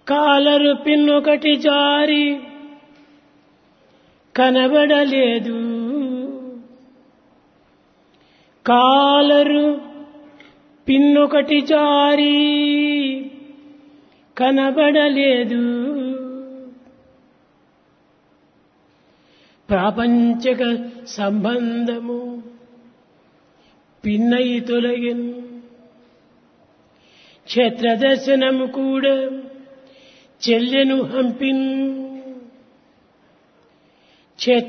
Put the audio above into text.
collar పిన్నొకటి జారి కనబడలేదు collar పిన్నొకటి జారి కనబడలేదు ప్రాపంచక సంబంధము పిన్నై తొలగిన్ క్షేత్రదర్శనము కూడా చెల్లెను హంపిన్ క్షేత్ర